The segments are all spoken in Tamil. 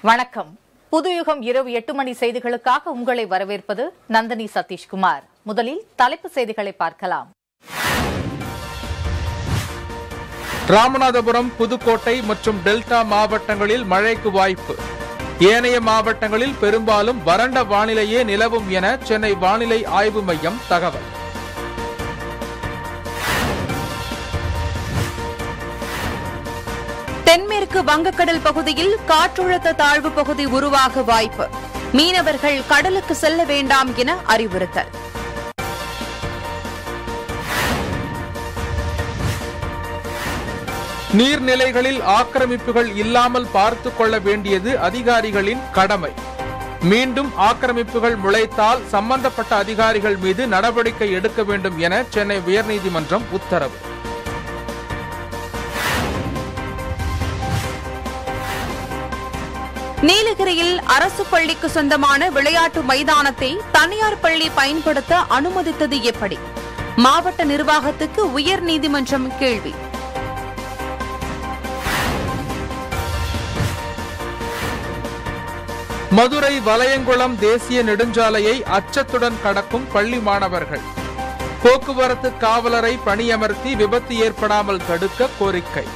வணக்கம் புதுயுகம் இரவு எட்டு மணி செய்திகளுக்காக உங்களை வரவேற்பது நந்தினி சதீஷ்குமார் முதலில் தலைப்பு செய்திகளை பார்க்கலாம் ராமநாதபுரம் புதுக்கோட்டை மற்றும் டெல்டா மாவட்டங்களில் மழைக்கு வாய்ப்பு ஏனைய மாவட்டங்களில் பெரும்பாலும் வறண்ட வானிலையே நிலவும் என சென்னை வானிலை ஆய்வு மையம் தகவல் தென்மேற்கு வங்கக்கடல் பகுதியில் காற்றழுத்த தாழ்வு பகுதி உருவாக வாய்ப்பு மீனவர்கள் கடலுக்கு செல்ல வேண்டாம் என அறிவுறுத்தல் நீர்நிலைகளில் ஆக்கிரமிப்புகள் இல்லாமல் பார்த்துக் கொள்ள வேண்டியது அதிகாரிகளின் கடமை மீண்டும் ஆக்கிரமிப்புகள் முளைத்தால் சம்பந்தப்பட்ட அதிகாரிகள் மீது நடவடிக்கை எடுக்க வேண்டும் என சென்னை உயர்நீதிமன்றம் உத்தரவு நீலகிரியில் அரசு பள்ளிக்கு சொந்தமான விளையாட்டு மைதானத்தை தனியார் பள்ளி பயன்படுத்த அனுமதித்தது எப்படி மாவட்ட நிர்வாகத்துக்கு உயர்நீதிமன்றம் கேள்வி மதுரை வலையங்குளம் தேசிய நெடுஞ்சாலையை அச்சத்துடன் கடக்கும் பள்ளி மாணவர்கள் போக்குவரத்து காவலரை பணியமர்த்தி விபத்து ஏற்படாமல் தடுக்க கோரிக்கை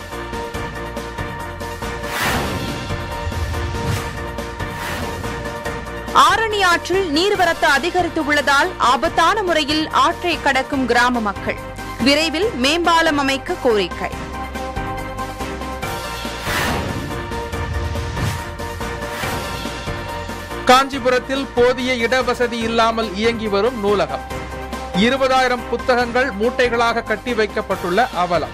ஆரணி ஆற்றில் நீர்வரத்து அதிகரித்து உள்ளதால் ஆபத்தான முறையில் ஆற்றை கடக்கும் கிராம மக்கள் விரைவில் மேம்பாலம் அமைக்க கோரிக்கை காஞ்சிபுரத்தில் போதிய இடவசதி இல்லாமல் இயங்கி வரும் நூலகம் இருபதாயிரம் புத்தகங்கள் மூட்டைகளாக கட்டி வைக்கப்பட்டுள்ள அவலம்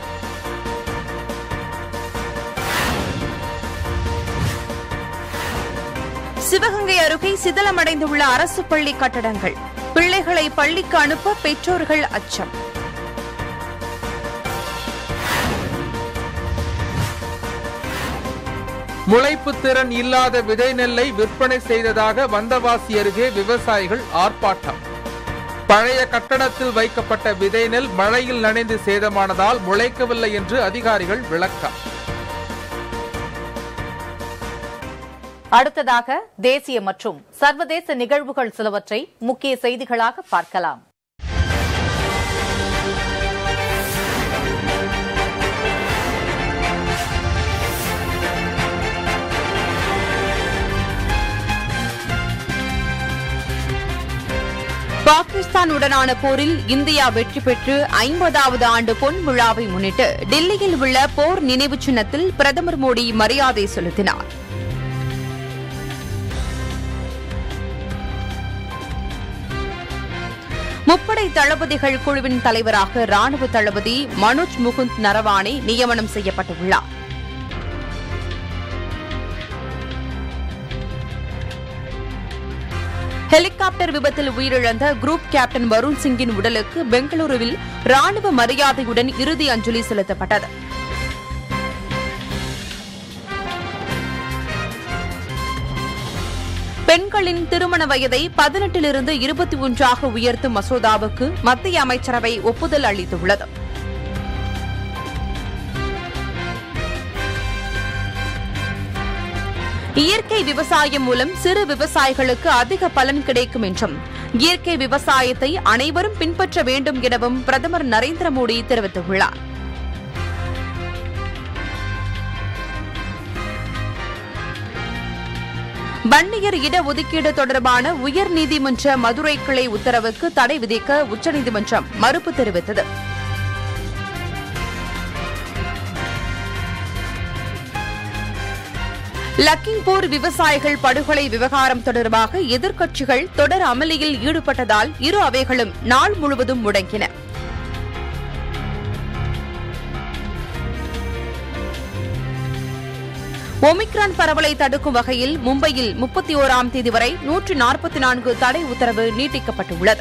சிவகங்கை அருகே சிதிலமடைந்துள்ள அரசு பள்ளி கட்டடங்கள் பிள்ளைகளை பள்ளிக்கு அனுப்ப பெற்றோர்கள் அச்சம் முளைப்பு திறன் இல்லாத விதை நெல்லை விற்பனை செய்ததாக வந்தவாசி அருகே விவசாயிகள் ஆர்ப்பாட்டம் பழைய கட்டடத்தில் வைக்கப்பட்ட விதை நெல் மழையில் நனைந்து சேதமானதால் முளைக்கவில்லை என்று அதிகாரிகள் விளக்கம் அடுத்ததாக தேசிய மற்றும் சர்வதேச நிகழ்வுகள் சிலவற்றை முக்கிய செய்திகளாக பார்க்கலாம் பாகிஸ்தானுடனான போரில் இந்தியா வெற்றி பெற்று ஐம்பதாவது ஆண்டு பொன் விழாவை முன்னிட்டு டெல்லியில் உள்ள போர் நினைவு சின்னத்தில் பிரதமர் மோடி மரியாதை செலுத்தினார் முப்படை தளபதிகள் குழுவின் தலைவராக ராணுவ தளபதி மனோஜ் முகுந்த் நரவானே நியமனம் செய்யப்பட்டுள்ளார் ஹெலிகாப்டர் விபத்தில் உயிரிழந்த குரூப் கேப்டன் வருண் சிங்கின் உடலுக்கு பெங்களூருவில் ராணுவ மரியாதையுடன் இறுதி அஞ்சலி செலுத்தப்பட்டது பெண்களின் திருமண வயதை பதினெட்டிலிருந்து இருபத்தி ஒன்றாக உயர்த்தும் மசோதாவுக்கு மத்திய அமைச்சரவை ஒப்புதல் அளித்துள்ளது இயற்கை விவசாயம் மூலம் சிறு விவசாயிகளுக்கு அதிக பலன் கிடைக்கும் என்றும் இயற்கை விவசாயத்தை அனைவரும் பின்பற்ற வேண்டும் எனவும் பிரதமர் நரேந்திர மோடி தெரிவித்துள்ளார் வன்னியர் இடஒதுக்கீடு தொடர்பான உயர்நீதிமன்ற மதுரை கிளை உத்தரவுக்கு தடை விதிக்க உச்சநீதிமன்றம் மறுப்பு தெரிவித்தது லக்கிம்பூர் விவசாயிகள் படுகொலை விவகாரம் தொடர்பாக எதிர்க்கட்சிகள் தொடர் அமளியில் ஈடுபட்டதால் இரு அவைகளும் நாள் முழுவதும் முடங்கின ஒமிக்ரான் பரவலை தடுக்கும் வகையில் மும்பையில் முப்பத்தி ஓராம் தேதி வரை நூற்று நாற்பத்தி நான்கு தடை உத்தரவு நீட்டிக்கப்பட்டுள்ளது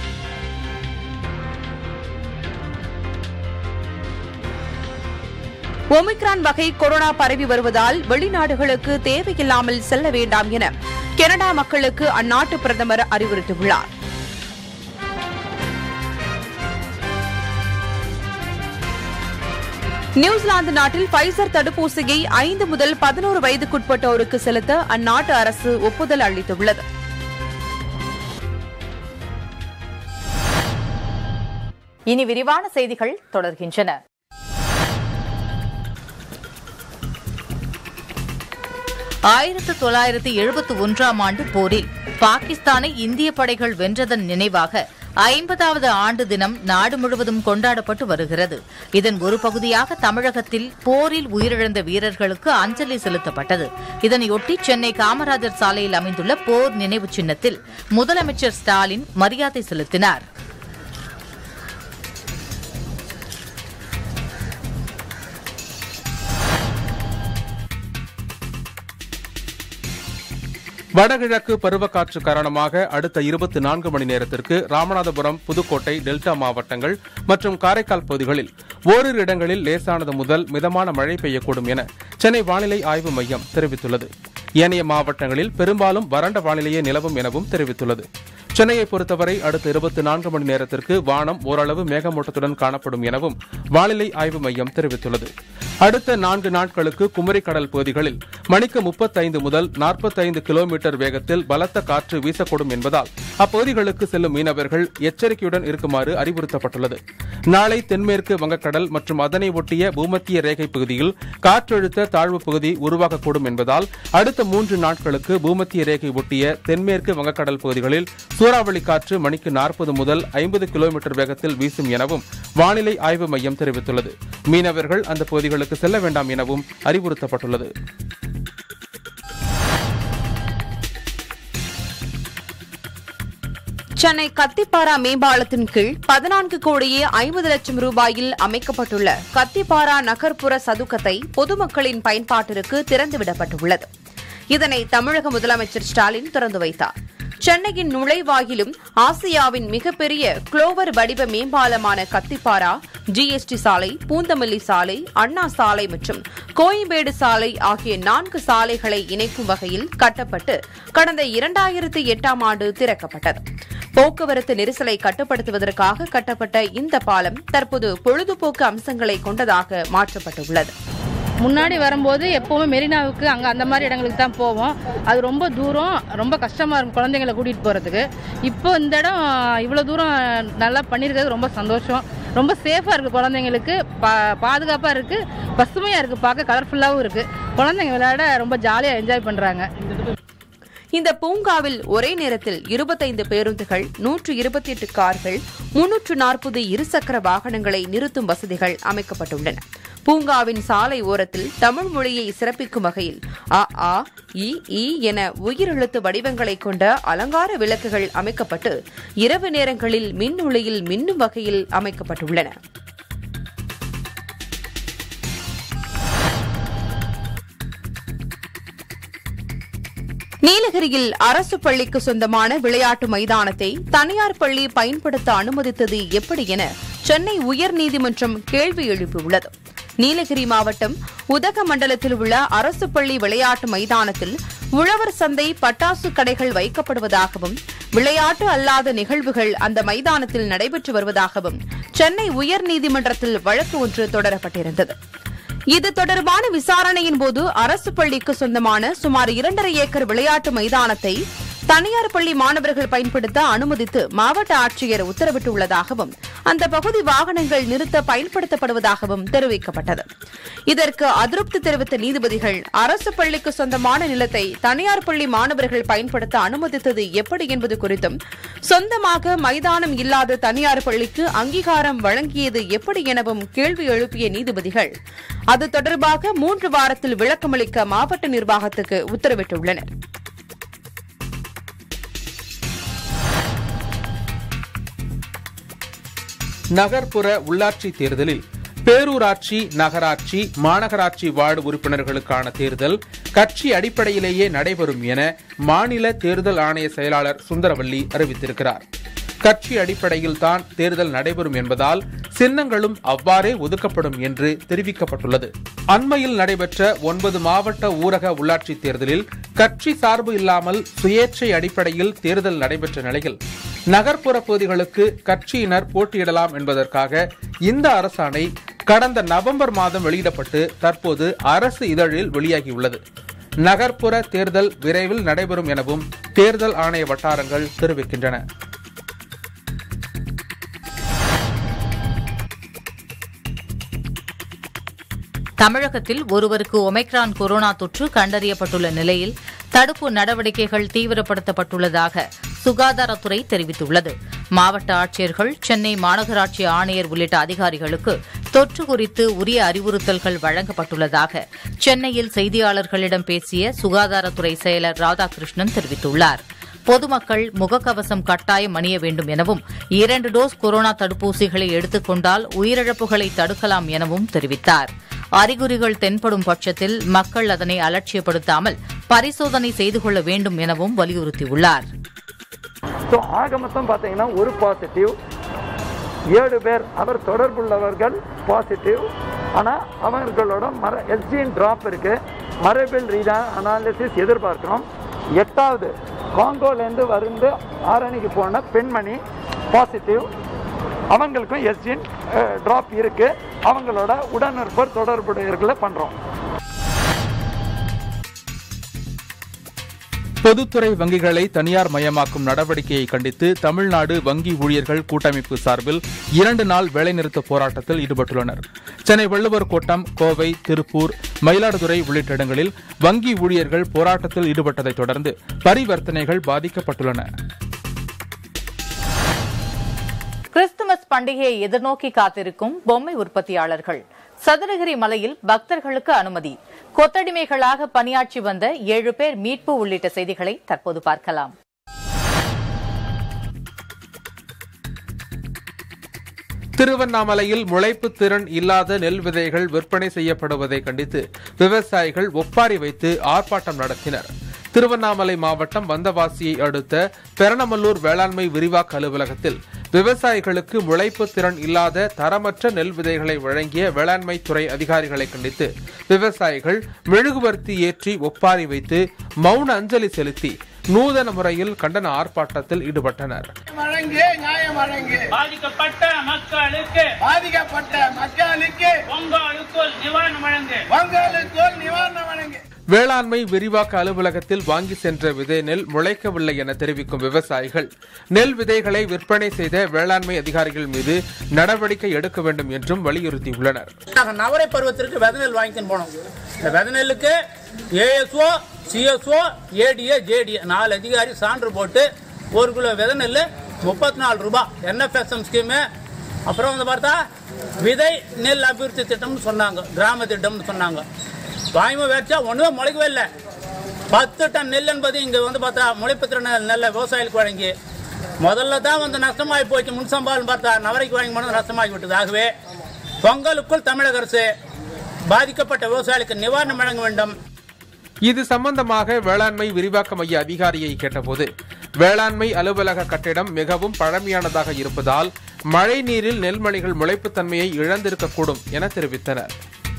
ஒமிக்ரான் வகை கொரோனா பரவி வருவதால் வெளிநாடுகளுக்கு தேவையில்லாமல் செல்ல வேண்டாம் என கனடா மக்களுக்கு அந்நாட்டு பிரதமர் அறிவுறுத்தியுள்ளார் நியூசிலாந்து நாட்டில் பைசர் தடுப்பூசியை ஐந்து முதல் பதினோரு வயதுக்குட்பட்டோருக்கு செலுத்த அந்நாட்டு அரசு ஒப்புதல் அளித்துள்ளது இனி விரிவான செய்திகள் தொடர்கின்றன ஆயிரத்து தொள்ளாயிரத்து எழுபத்து ஒன்றாம் ஆண்டு போரில் பாகிஸ்தானை இந்திய படைகள் வென்றதன் நினைவாக ஐம்பதாவது ஆண்டு தினம் நாடு முழுவதும் கொண்டாடப்பட்டு வருகிறது இதன் ஒரு பகுதியாக தமிழகத்தில் போரில் உயிரிழந்த வீரர்களுக்கு அஞ்சலி செலுத்தப்பட்டது இதனையொட்டி சென்னை காமராஜர் சாலையில் அமைந்துள்ள போர் நினைவு சின்னத்தில் முதலமைச்சர் ஸ்டாலின் மரியாதை செலுத்தினார் வடகிழக்கு பருவக்காற்று காரணமாக அடுத்த இருபத்தி நான்கு மணி நேரத்திற்கு ராமநாதபுரம் புதுக்கோட்டை டெல்டா மாவட்டங்கள் மற்றும் காரைக்கால் பகுதிகளில் ஓரிரு இடங்களில் லேசானது முதல் மிதமான மழை பெய்யக்கூடும் என சென்னை வானிலை ஆய்வு மையம் தெரிவித்துள்ளது ஏனைய மாவட்டங்களில் பெரும்பாலும் வறண்ட வானிலையே நிலவும் எனவும் தெரிவித்துள்ளது சென்னையை பொறுத்தவரை அடுத்த இருபத்தி நான்கு மணி நேரத்திற்கு வானம் ஓரளவு மேகமூட்டத்துடன் காணப்படும் எனவும் வானிலை ஆய்வு மையம் தெரிவித்துள்ளது அடுத்த நான்கு நாட்களுக்கு குமரி கடல் பகுதிகளில் மணிக்கு முப்பத்தைந்து முதல் நாற்பத்தைந்து கிலோமீட்டர் வேகத்தில் பலத்த காற்று வீசக்கூடும் என்பதால் அப்பகுதிகளுக்கு செல்லும் மீனவர்கள் எச்சரிக்கையுடன் இருக்குமாறு அறிவுறுத்தப்பட்டுள்ளது நாளை தென்மேற்கு வங்கக்கடல் மற்றும் அதனை ஒட்டிய பூமத்திய ரேகை பகுதியில் காற்றழுத்த தாழ்வு பகுதி உருவாகக்கூடும் என்பதால் அடுத்த மூன்று நாட்களுக்கு பூமத்திய ரேகை ஒட்டிய தென்மேற்கு வங்கக்கடல் பகுதிகளில் சூறாவளி காற்று மணிக்கு நாற்பது முதல் ஐம்பது கிலோமீட்டர் வேகத்தில் வீசும் எனவும் வானிலை ஆய்வு மையம் தெரிவித்துள்ளது மீனவர்கள் அந்த பகுதிகளுக்கு செல்ல வேண்டாம் எனவும் அறிவுறுத்தப்பட்டுள்ளது சென்னை கத்திப்பாரா மேம்பாலத்தின் கீழ் பதினான்கு கோடியே ஐம்பது லட்சம் ரூபாயில் அமைக்கப்பட்டுள்ள கத்திப்பாரா நகர்ப்புற சதுக்கத்தை பொதுமக்களின் பயன்பாட்டிற்கு திறந்துவிடப்பட்டுள்ளது இதனை தமிழக முதலமைச்சர் ஸ்டாலின் திறந்து வைத்தார் சென்னையின் நுழைவாயிலும் ஆசியாவின் மிகப்பெரிய குளோவர் வடிவ மேம்பாலமான கத்திப்பாரா ஜிஎஸ்டி சாலை பூந்தமல்லி சாலை அண்ணா சாலை மற்றும் கோயம்பேடு சாலை ஆகிய நான்கு சாலைகளை இணைக்கும் வகையில் கட்டப்பட்டு கடந்த இரண்டாயிரத்தி எட்டாம் ஆண்டு திறக்கப்பட்டது போக்குவரத்து நெரிசலை கட்டுப்படுத்துவதற்காக கட்டப்பட்ட இந்த பாலம் தற்போது பொழுதுபோக்கு அம்சங்களை கொண்டதாக மாற்றப்பட்டுள்ளது முன்னாடி வரும்போது எப்போவுமே மெரினாவுக்கு அங்கே அந்த மாதிரி இடங்களுக்கு தான் போவோம் அது ரொம்ப தூரம் ரொம்ப கஷ்டமாக இருக்கும் குழந்தைங்களை கூட்டிகிட்டு போகிறதுக்கு இப்போ இந்த இடம் இவ்வளோ தூரம் நல்லா பண்ணியிருக்கிறது ரொம்ப சந்தோஷம் ரொம்ப சேஃபாக இருக்குது குழந்தைங்களுக்கு பா பாதுகாப்பாக இருக்குது பசுமையாக இருக்குது பார்க்க கலர்ஃபுல்லாகவும் இருக்குது குழந்தைங்க விளையாட ரொம்ப ஜாலியாக என்ஜாய் பண்ணுறாங்க இந்த பூங்காவில் ஒரே நேரத்தில் இருபத்தைந்து பேருந்துகள் நூற்று இருபத்தி எட்டு கார்கள் முன்னூற்று நாற்பது இருசக்கர வாகனங்களை நிறுத்தும் வசதிகள் அமைக்கப்பட்டுள்ளன பூங்காவின் சாலை ஓரத்தில் தமிழ் மொழியை சிறப்பிக்கும் வகையில் அ ஆ இ ஈ என உயிரெழுத்து வடிவங்களை கொண்ட அலங்கார விளக்குகள் அமைக்கப்பட்டு இரவு நேரங்களில் மின் ஒளியில் மின்னும் வகையில் அமைக்கப்பட்டுள்ளன நீலகிரியில் அரசு பள்ளிக்கு சொந்தமான விளையாட்டு மைதானத்தை தனியார் பள்ளி பயன்படுத்த அனுமதித்தது எப்படி என சென்னை உயர்நீதிமன்றம் கேள்வி எழுப்பியுள்ளது நீலகிரி மாவட்டம் உதகமண்டலத்தில் உள்ள அரசு பள்ளி விளையாட்டு மைதானத்தில் உழவர் சந்தை பட்டாசு கடைகள் வைக்கப்படுவதாகவும் விளையாட்டு அல்லாத நிகழ்வுகள் அந்த மைதானத்தில் நடைபெற்று வருவதாகவும் சென்னை உயர்நீதிமன்றத்தில் வழக்கு ஒன்று தொடரப்பட்டிருந்தது இது தொடர்பான விசாரணையின் போது அரசு பள்ளிக்கு சொந்தமான சுமார் இரண்டரை ஏக்கர் விளையாட்டு மைதானத்தை தனியார் பள்ளி மாணவர்கள் பயன்படுத்த அனுமதித்து மாவட்ட ஆட்சியர் உத்தரவிட்டுள்ளதாகவும் அந்த பகுதி வாகனங்கள் நிறுத்த பயன்படுத்தப்படுவதாகவும் தெரிவிக்கப்பட்டது இதற்கு அதிருப்தி தெரிவித்த நீதிபதிகள் அரசு பள்ளிக்கு சொந்தமான நிலத்தை தனியார் பள்ளி மாணவர்கள் பயன்படுத்த அனுமதித்தது எப்படி என்பது குறித்தும் சொந்தமாக மைதானம் இல்லாத தனியார் பள்ளிக்கு அங்கீகாரம் வழங்கியது எப்படி எனவும் கேள்வி எழுப்பிய நீதிபதிகள் அது தொடர்பாக மூன்று வாரத்தில் விளக்கமளிக்க மாவட்ட நிர்வாகத்துக்கு உத்தரவிட்டுள்ளனர் நகர்ப்புற உள்ளாட்சி தேர்தலில் பேரூராட்சி நகராட்சி மாநகராட்சி வார்டு உறுப்பினர்களுக்கான தேர்தல் கட்சி அடிப்படையிலேயே நடைபெறும் என மாநில தேர்தல் ஆணைய செயலாளர் சுந்தரவல்லி அறிவித்திருக்கிறார் கட்சி அடிப்படையில் தான் தேர்தல் நடைபெறும் என்பதால் சின்னங்களும் அவ்வாறே ஒதுக்கப்படும் என்று தெரிவிக்கப்பட்டுள்ளது அண்மையில் நடைபெற்ற ஒன்பது மாவட்ட ஊரக உள்ளாட்சி தேர்தலில் கட்சி சார்பு இல்லாமல் சுயேட்சை அடிப்படையில் தேர்தல் நடைபெற்ற நிலையில் நகர்ப்புற பகுதிகளுக்கு கட்சியினர் போட்டியிடலாம் என்பதற்காக இந்த அரசாணை கடந்த நவம்பர் மாதம் வெளியிடப்பட்டு தற்போது அரசு இதழில் வெளியாகியுள்ளது நகர்ப்புற தேர்தல் விரைவில் நடைபெறும் எனவும் தேர்தல் ஆணைய வட்டாரங்கள் தெரிவிக்கின்றன தமிழகத்தில் ஒருவருக்கு ஒமைக்ரான் கொரோனா தொற்று கண்டறியப்பட்டுள்ள நிலையில் தடுப்பு நடவடிக்கைகள் தீவிரப்படுத்தப்பட்டுள்ளதாக சுகாதாரத்துறை தெரிவித்துள்ளது மாவட்ட ஆட்சியர்கள் சென்னை மாநகராட்சி ஆணையர் உள்ளிட்ட அதிகாரிகளுக்கு தொற்று குறித்து உரிய அறிவுறுத்தல்கள் வழங்கப்பட்டுள்ளதாக சென்னையில் செய்தியாளர்களிடம் பேசிய சுகாதாரத்துறை செயலர் ராதாகிருஷ்ணன் தெரிவித்துள்ளார் பொதுமக்கள் முகக்கவசம் கட்டாயம் அணிய வேண்டும் எனவும் இரண்டு டோஸ் கொரோனா தடுப்பூசிகளை எடுத்துக் கொண்டால் உயிரிழப்புகளை தடுக்கலாம் எனவும் தெரிவித்தார் அறிகுறிகள் தென்படும் பட்சத்தில் மக்கள் அதனை அலட்சியப்படுத்தாமல் பரிசோதனை செய்து கொள்ள வேண்டும் எனவும் வலியுறுத்தியுள்ளார் ஸோ ஆக மொத்தம் பார்த்தீங்கன்னா ஒரு பாசிட்டிவ் ஏழு பேர் அவர் தொடர்புள்ளவர்கள் பாசிட்டிவ் ஆனால் அவர்களோட மர எஸ்ஜின் ட்ராப் இருக்கு மரபில் ரீதா அனாலிசிஸ் எதிர்பார்க்கிறோம் எட்டாவது காங்கோலேருந்து வந்து ஆரணிக்கு போன பெண்மணி பாசிட்டிவ் அவங்களுக்கும் எஸ்ஜின் ட்ராப் இருக்கு அவங்களோட உடனிருப்பர் தொடர்புடையவர்களை பண்ணுறோம் பொதுத்துறை வங்கிகளை தனியார் மயமாக்கும் நடவடிக்கையை கண்டித்து தமிழ்நாடு வங்கி ஊழியர்கள் கூட்டமைப்பு சார்பில் இரண்டு நாள் வேலைநிறுத்த போராட்டத்தில் ஈடுபட்டுள்ளனர் சென்னை வள்ளுவர் கோட்டம் கோவை திருப்பூர் மயிலாடுதுறை உள்ளிட்ட இடங்களில் வங்கி ஊழியர்கள் போராட்டத்தில் ஈடுபட்டதைத் தொடர்ந்து பரிவர்த்தனைகள் பாதிக்கப்பட்டுள்ளன கிறிஸ்துமஸ் பண்டிகையை எதிர்நோக்கி காத்திருக்கும் பொம்மை உற்பத்தியாளர்கள் சதுரகிரி மலையில் பக்தர்களுக்கு அனுமதி கொத்தடிமைகளாக பணியாற்றி வந்த ஏழு பேர் மீட்பு உள்ளிட்ட செய்திகளை தற்போது பார்க்கலாம் திருவண்ணாமலையில் முளைப்பு திறன் இல்லாத நெல் விதைகள் விற்பனை செய்யப்படுவதை கண்டித்து விவசாயிகள் ஒப்பாரி வைத்து ஆர்ப்பாட்டம் நடத்தினர் திருவண்ணாமலை மாவட்டம் வந்தவாசியை அடுத்த பெரணமல்லூர் வேளாண்மை விரிவாக்க அலுவலகத்தில் விவசாயிகளுக்கு முளைப்பு திறன் இல்லாத தரமற்ற நெல் விதைகளை வழங்கிய வேளாண்மை துறை அதிகாரிகளை கண்டித்து விவசாயிகள் மெழுகுவர்த்தி ஏற்றி ஒப்பாரி வைத்து மௌன அஞ்சலி செலுத்தி நூதன முறையில் கண்டன ஆர்ப்பாட்டத்தில் ஈடுபட்டனர் வழங்கு நியாயம் வழங்கு பாதிக்கப்பட்ட மக்களுக்கு பாதிக்கப்பட்ட மக்களுக்கு பொங்கலுக்குள் நிவாரணம் வழங்கு பொங்கலுக்குள் நிவாரணம் வழங்கு வேளாண்மை விரிவாக்க அலுவலகத்தில் வாங்கி சென்ற விதை நெல் முளைக்கவில்லை என தெரிவிக்கும் விவசாயிகள் நெல் விதைகளை விற்பனை செய்த வேளாண்மை அதிகாரிகள் மீது நடவடிக்கை எடுக்க வேண்டும் என்றும் வலியுறுத்தியுள்ளனர் நாங்கள் நவரை பருவத்திற்கு விதநெல் வாங்கிட்டு போனோம் இந்த விதநெல்லுக்கு ஏஎஸ்ஓ சிஎஸ்ஓ ஏடிஏ ஜேடிஏ நாலு அதிகாரி சான்று போட்டு ஒரு கிலோ விதநெல் முப்பத்தி நாலு ரூபாய் என்எஃப்எஸ்எம் ஸ்கீமு அப்புறம் வந்து பார்த்தா விதை நெல் அபிவிருத்தி திட்டம்னு சொன்னாங்க கிராம திட்டம்னு சொன்னாங்க வாய்மை வச்சா ஒன்றுமே முளைக்கவே இல்லை பத்து டன் நெல் என்பது இங்கே வந்து பார்த்தா முளைப்புத்திறன் நெல்லை விவசாயிகளுக்கு வழங்கி முதல்ல தான் வந்து நஷ்டமாகி போச்சு முன்சம்பால்னு பார்த்தா நவரைக்கு வாங்கி போனது நஷ்டமாகி விட்டது ஆகவே பொங்கலுக்குள் தமிழக அரசு பாதிக்கப்பட்ட விவசாயிகளுக்கு நிவாரணம் வழங்க வேண்டும் இது சம்பந்தமாக வேளாண்மை விரிவாக்க மைய அதிகாரியை கேட்டபோது வேளாண்மை அலுவலக கட்டிடம் மிகவும் பழமையானதாக இருப்பதால் மழை நீரில் நெல்மணிகள் முளைப்புத்தன்மையை இழந்திருக்கக்கூடும் என தெரிவித்தனர்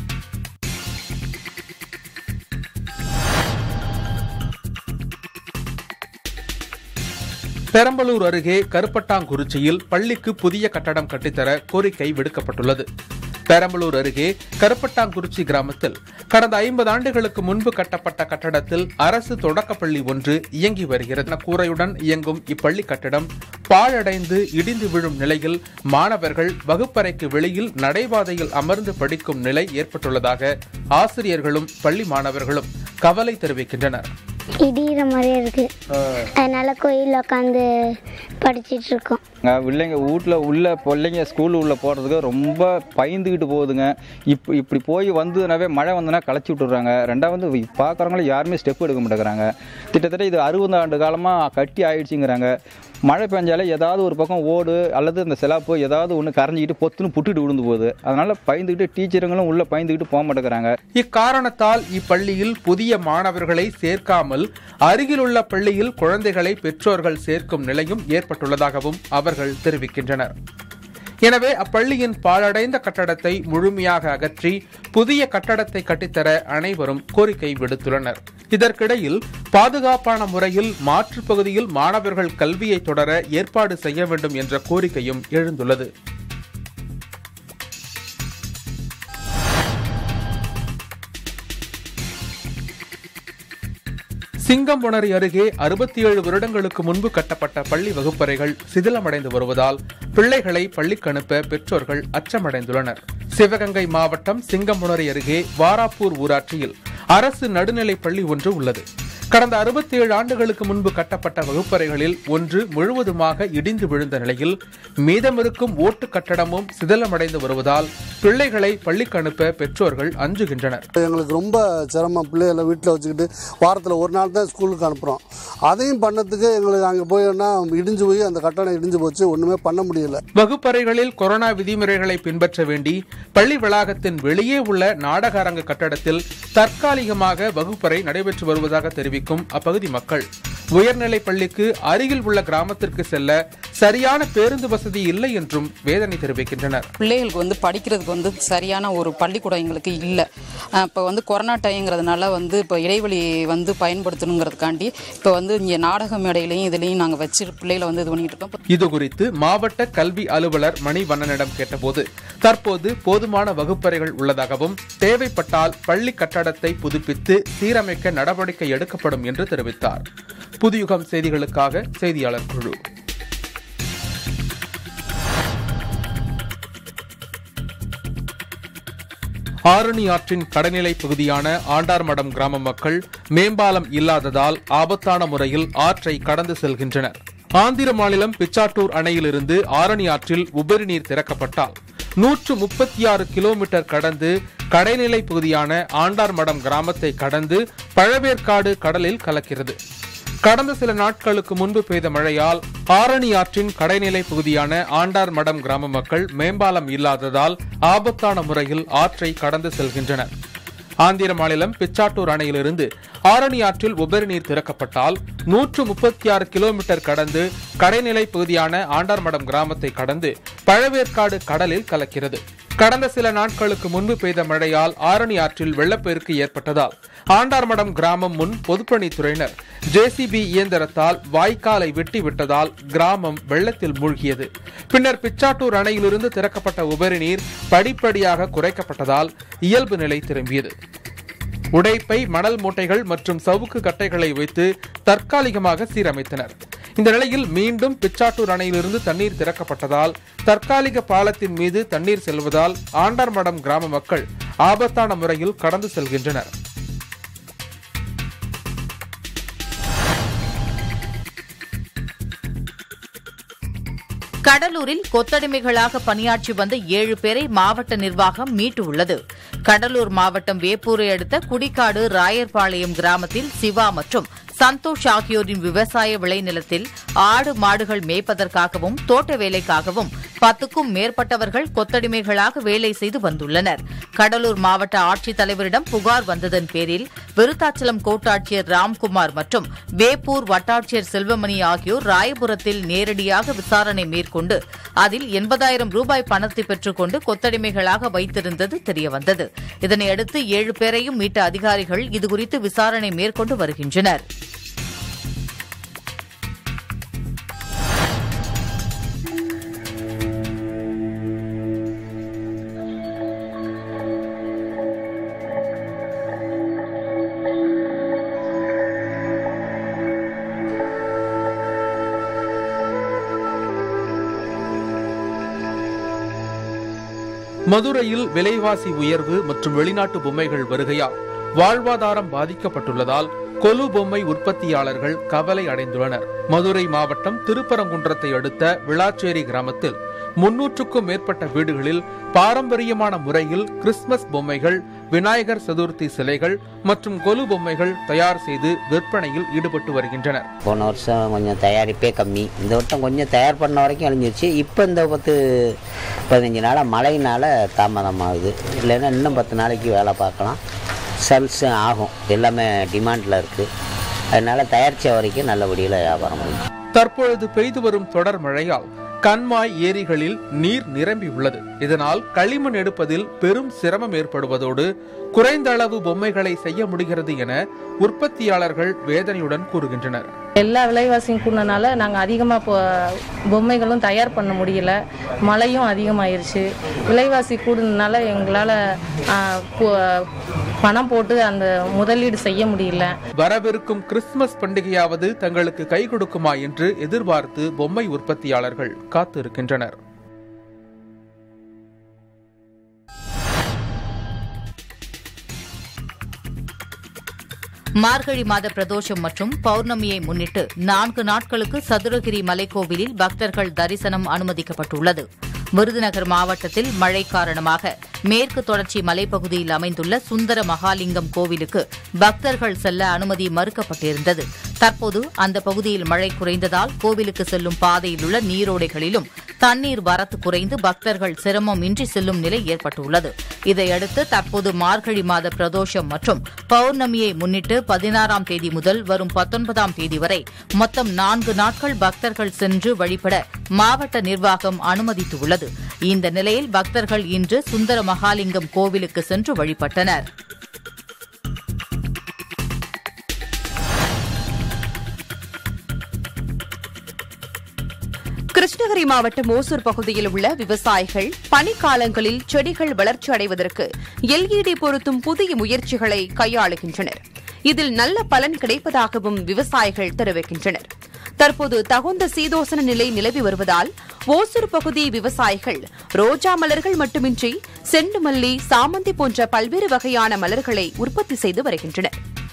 பெரம்பலூர் அருகே கருப்பட்டாங்குறிச்சியில் பள்ளிக்கு புதிய கட்டடம் கட்டித்தர கோரிக்கை விடுக்கப்பட்டுள்ளது பெரம்பலூர் அருகே கருப்பட்டாங்குறிச்சி கிராமத்தில் கடந்த ஐம்பது ஆண்டுகளுக்கு முன்பு கட்டப்பட்ட கட்டடத்தில் அரசு தொடக்கப்பள்ளி ஒன்று இயங்கி வருகிறது கூரையுடன் இயங்கும் இப்பள்ளி கட்டடம் பாழடைந்து இடிந்து விழும் நிலையில் மாணவர்கள் வகுப்பறைக்கு வெளியில் நடைபாதையில் அமர்ந்து படிக்கும் நிலை ஏற்பட்டுள்ளதாக ஆசிரியர்களும் பள்ளி மாணவர்களும் கவலை தெரிவிக்கின்றனர் இடிகிற மாதிரியே இருக்கு அதனால கோயிலில் உட்காந்து படிச்சிட்டு இருக்கோம் அஹ் பிள்ளைங்க வீட்டில் உள்ள பிள்ளைங்க ஸ்கூல் உள்ள போகிறதுக்கு ரொம்ப பயந்துக்கிட்டு போகுதுங்க இப்போ இப்படி போய் வந்ததுனாவே மழை வந்ததுன்னா களைச்சி விட்டுறாங்க ரெண்டாவது பார்க்குறவங்களும் யாருமே ஸ்டெப் எடுக்க மாட்டேங்கிறாங்க கிட்டத்தட்ட இது அறுபது ஆண்டு காலமாக கட்டி ஆயிடுச்சுங்கிறாங்க மழை பெஞ்சாலே ஏதாவது ஒரு பக்கம் ஓடு அல்லது இந்த சிலாப்பு ஏதாவது ஒன்று கரைஞ்சிக்கிட்டு பொத்துன்னு புட்டுட்டு விழுந்து போகுது அதனால பயந்துக்கிட்டு டீச்சருங்களும் உள்ள பயந்துக்கிட்டு போக மாட்டேங்கிறாங்க இக்காரணத்தால் இப்பள்ளியில் புதிய மாணவர்களை சேர்க்காமல் அருகிலுள்ள பள்ளியில் குழந்தைகளை பெற்றோர்கள் சேர்க்கும் நிலையும் ஏற்பட்டுள்ளதாகவும் அவர்கள் தெரிவிக்கின்றனர் எனவே அப்பள்ளியின் பாழடைந்த கட்டடத்தை முழுமையாக அகற்றி புதிய கட்டடத்தை கட்டித்தர அனைவரும் கோரிக்கை விடுத்துள்ளனர் இதற்கிடையில் பாதுகாப்பான முறையில் மாற்றுப் பகுதியில் மாணவர்கள் கல்வியை தொடர ஏற்பாடு செய்ய வேண்டும் என்ற கோரிக்கையும் எழுந்துள்ளது சிங்கம்புணரி அருகே அறுபத்தி ஏழு வருடங்களுக்கு முன்பு கட்டப்பட்ட பள்ளி வகுப்பறைகள் சிதிலமடைந்து வருவதால் பிள்ளைகளை பள்ளிக்கு அனுப்ப பெற்றோர்கள் அச்சமடைந்துள்ளனர் சிவகங்கை மாவட்டம் சிங்கம்புணரி அருகே வாராப்பூர் ஊராட்சியில் அரசு நடுநிலைப் பள்ளி ஒன்று உள்ளது கடந்த 67 ஆண்டுகளுக்கு முன்பு கட்டப்பட்ட வகுப்பறைகளில் ஒன்று முழுவதுமாக இடிந்து விழுந்த நிலையில் மீதமிருக்கும் ஓட்டு கட்டடமும் சிதிலமடைந்து வருவதால் பிள்ளைகளை பள்ளிக்கு அனுப்ப பெற்றோர்கள் அஞ்சுகின்றனர் எங்களுக்கு ரொம்ப சிரமம் பிள்ளைகளை வீட்டில் வச்சுக்கிட்டு வாரத்தில் ஒரு நாள் தான் ஸ்கூலுக்கு அனுப்புகிறோம் அதையும் பண்ணதுக்கு எங்களுக்கு அங்கே போயின்னா இடிஞ்சு போய் அந்த கட்டடம் இடிஞ்சு போச்சு ஒன்றுமே பண்ண முடியல வகுப்பறைகளில் கொரோனா விதிமுறைகளை பின்பற்ற வேண்டி பள்ளி வளாகத்தின் வெளியே உள்ள நாடக அரங்கு கட்டடத்தில் தற்காலிகமாக வகுப்பறை நடைபெற்று வருவதாக தெரிவிக்கும் அப்பகுதி மக்கள் உயர்நிலைப் பள்ளிக்கு அருகில் உள்ள கிராமத்திற்கு செல்ல சரியான பேருந்து வசதி இல்லை என்றும் வேதனை தெரிவிக்கின்றனர் பிள்ளைகளுக்கு வந்து படிக்கிறதுக்கு வந்து சரியான ஒரு பள்ளிக்கூடம் எங்களுக்கு இல்லை இப்போ வந்து கொரோனா டைங்கிறதுனால வந்து இப்போ இடைவெளி வந்து பயன்படுத்தணுங்கிறதுக்காண்டி இப்போ வந்து இங்கே நாடக மேடையிலையும் இதுலேயும் நாங்கள் வச்சு பிள்ளைகளை வந்து இது பண்ணிட்டு இருக்கோம் இது குறித்து மாவட்ட கல்வி அலுவலர் மணிவண்ணனிடம் கேட்டபோது தற்போது போதுமான வகுப்பறைகள் உள்ளதாகவும் தேவைப்பட்டால் பள்ளி கட்டடத்தை புதுப்பித்து சீரமைக்க நடவடிக்கை எடுக்கப்படும் என்று தெரிவித்தார் புதுயுகம் செய்திகளுக்காக செய்தியாளர் குழு ஆரணி ஆற்றின் கடைநிலை பகுதியான ஆண்டார்மடம் கிராம மக்கள் மேம்பாலம் இல்லாததால் ஆபத்தான முறையில் ஆற்றை கடந்து செல்கின்றனர் ஆந்திர மாநிலம் பிச்சாட்டூர் அணையிலிருந்து ஆரணி ஆற்றில் உபரி நீர் திறக்கப்பட்டால் நூற்று முப்பத்தி ஆறு கிலோமீட்டர் கடந்து கடைநிலை பகுதியான ஆண்டார்மடம் கிராமத்தை கடந்து பழவேற்காடு கடலில் கலக்கிறது கடந்த சில நாட்களுக்கு முன்பு பெய்த மழையால் ஆரணி ஆற்றின் கடைநிலை பகுதியான ஆண்டார் மடம் கிராம மக்கள் மேம்பாலம் இல்லாததால் ஆபத்தான முறையில் ஆற்றை கடந்து செல்கின்றனர் ஆந்திர மாநிலம் பிச்சாட்டூர் அணையிலிருந்து ஆரணி ஆற்றில் உபரி நீர் திறக்கப்பட்டால் நூற்று முப்பத்தி ஆறு கிலோமீட்டர் கடந்து கடைநிலை பகுதியான ஆண்டார்மடம் கிராமத்தை கடந்து பழவேற்காடு கடலில் கலக்கிறது கடந்த சில நாட்களுக்கு முன்பு பெய்த மழையால் ஆரணி ஆற்றில் வெள்ளப்பெருக்கு ஏற்பட்டதால் ஆண்டார்மடம் கிராமம் முன் பொதுப்பணித்துறையினர் ஜேசிபி இயந்திரத்தால் வாய்க்காலை வெட்டி விட்டதால் கிராமம் வெள்ளத்தில் மூழ்கியது பின்னர் பிச்சாட்டூர் அணையிலிருந்து திறக்கப்பட்ட உபரி நீர் படிப்படியாக குறைக்கப்பட்டதால் இயல்பு நிலை திரும்பியது உடைப்பை மணல் மூட்டைகள் மற்றும் சவுக்கு கட்டைகளை வைத்து தற்காலிகமாக சீரமைத்தனர் இந்த நிலையில் மீண்டும் பிச்சாட்டூர் அணையிலிருந்து தண்ணீர் திறக்கப்பட்டதால் தற்காலிக பாலத்தின் மீது தண்ணீர் செல்வதால் ஆண்டார்மடம் கிராம மக்கள் ஆபத்தான முறையில் கடந்து செல்கின்றனர் கடலூரில் கொத்தடிமைகளாக பணியாற்றி வந்த ஏழு பேரை மாவட்ட நிர்வாகம் மீட்டுள்ளது கடலூர் மாவட்டம் வேப்பூரை அடுத்த குடிக்காடு ராயர்பாளையம் கிராமத்தில் சிவா மற்றும் சந்தோஷ் ஆகியோரின் விவசாய விளைநிலத்தில் ஆடு மாடுகள் மேய்ப்பதற்காகவும் தோட்ட வேலைக்காகவும் பத்துக்கும் மேற்பட்டவர்கள் கொத்தடிமைகளாக வேலை செய்து வந்துள்ளனர் கடலூர் மாவட்ட ஆட்சித்தலைவரிடம் புகார் வந்ததன் பேரில் விருத்தாச்சலம் கோட்டாட்சியர் ராம்குமார் மற்றும் வேப்பூர் வட்டாட்சியர் செல்வமணி ஆகியோர் ராயபுரத்தில் நேரடியாக விசாரணை மேற்கொண்டு அதில் எண்பதாயிரம் ரூபாய் பணத்தை பெற்றுக்கொண்டு கொத்தடிமைகளாக வைத்திருந்தது தெரியவந்தது இதனையடுத்து ஏழு பேரையும் மீட்ட அதிகாரிகள் இதுகுறித்து விசாரணை மேற்கொண்டு வருகின்றனர் மதுரையில் விலைவாசி உயர்வு மற்றும் வெளிநாட்டு பொம்மைகள் வருகையால் வாழ்வாதாரம் பாதிக்கப்பட்டுள்ளதால் கொலு பொம்மை உற்பத்தியாளர்கள் கவலை அடைந்துள்ளனர் மதுரை மாவட்டம் திருப்பரங்குன்றத்தை அடுத்த விளாச்சேரி கிராமத்தில் முன்னூற்றுக்கும் மேற்பட்ட வீடுகளில் பாரம்பரியமான முறையில் கிறிஸ்துமஸ் பொம்மைகள் விநாயகர் சதுர்த்தி சிலைகள் மற்றும் கொலு பொம்மைகள் தயார் செய்து விற்பனையில் ஈடுபட்டு வருகின்றனர் போன வருஷம் கொஞ்சம் தயாரிப்பே கம்மி இந்த வருஷம் கொஞ்சம் தயார் பண்ண வரைக்கும் அழிஞ்சிருச்சு இப்போ இந்த பத்து பதினஞ்சு நாளாக மழையினால தாமதமாகுது இல்லைன்னா இன்னும் பத்து நாளைக்கு வேலை பார்க்கலாம் சேல்ஸ் ஆகும் எல்லாமே டிமாண்டில் இருக்குது அதனால் தயாரித்த வரைக்கும் நல்லபடியில் வியாபாரம் முடியும் தற்பொழுது பெய்து வரும் தொடர் மழையால் கண்மாய் ஏரிகளில் நீர் நிரம்பி உள்ளது இதனால் களிமண் எடுப்பதில் பெரும் சிரமம் ஏற்படுவதோடு குறைந்த அளவு பொம்மைகளை செய்ய முடிகிறது என உற்பத்தியாளர்கள் வேதனையுடன் கூறுகின்றனர் எல்லா விலைவாசியும் கூடனால நாங்கள் அதிகமாக இப்போ பொம்மைகளும் தயார் பண்ண முடியல மழையும் அதிகமாயிருச்சு விலைவாசி கூடுனதுனால எங்களால் பணம் போட்டு அந்த முதலீடு செய்ய முடியல வரவிருக்கும் கிறிஸ்துமஸ் பண்டிகையாவது தங்களுக்கு கை கொடுக்குமா என்று எதிர்பார்த்து பொம்மை உற்பத்தியாளர்கள் காத்திருக்கின்றனர் மார்கழி மாத பிரதோஷம் மற்றும் பௌர்ணமியை முன்னிட்டு நான்கு நாட்களுக்கு சதுரகிரி மலைக்கோவிலில் பக்தர்கள் தரிசனம் அனுமதிக்கப்பட்டுள்ளது விருதுநகர் மாவட்டத்தில் மழை காரணமாக மேற்கு தொடர்ச்சி மலைப்பகுதியில் அமைந்துள்ள சுந்தர மகாலிங்கம் கோவிலுக்கு பக்தர்கள் செல்ல அனுமதி மறுக்கப்பட்டிருந்தது தற்போது அந்த பகுதியில் மழை குறைந்ததால் கோவிலுக்கு செல்லும் பாதையில் உள்ள நீரோடைகளிலும் தண்ணீர் வரத்து குறைந்து பக்தர்கள் சிரமம் இன்றி செல்லும் நிலை ஏற்பட்டுள்ளது இதையடுத்து தற்போது மார்கழி மாத பிரதோஷம் மற்றும் பௌர்ணமியை முன்னிட்டு பதினாறாம் தேதி முதல் வரும் பத்தொன்பதாம் தேதி வரை மொத்தம் நான்கு நாட்கள் பக்தர்கள் சென்று வழிபட மாவட்ட நிர்வாகம் அனுமதித்துள்ளது இந்த நிலையில் பக்தர்கள் இன்று சுந்தர மகாலிங்கம் கோவிலுக்கு சென்று வழிபட்டனர் கிருஷ்ணகிரி மாவட்டம் ஓசூர் பகுதியில் உள்ள விவசாயிகள் பனிக்காலங்களில் செடிகள் வளர்ச்சி அடைவதற்கு எல்இடி பொருத்தும் புதிய முயற்சிகளை கையாளுகின்றனர் இதில் நல்ல பலன் கிடைப்பதாகவும் விவசாயிகள் தெரிவிக்கின்றனர் தற்போது தகுந்த சீதோசன நிலை நிலவி வருவதால் ஓசூர் பகுதி விவசாயிகள் ரோஜா மலர்கள் மட்டுமின்றி செண்டு மல்லி சாமந்தி போன்ற பல்வேறு வகையான மலர்களை உற்பத்தி செய்து வருகின்றனர்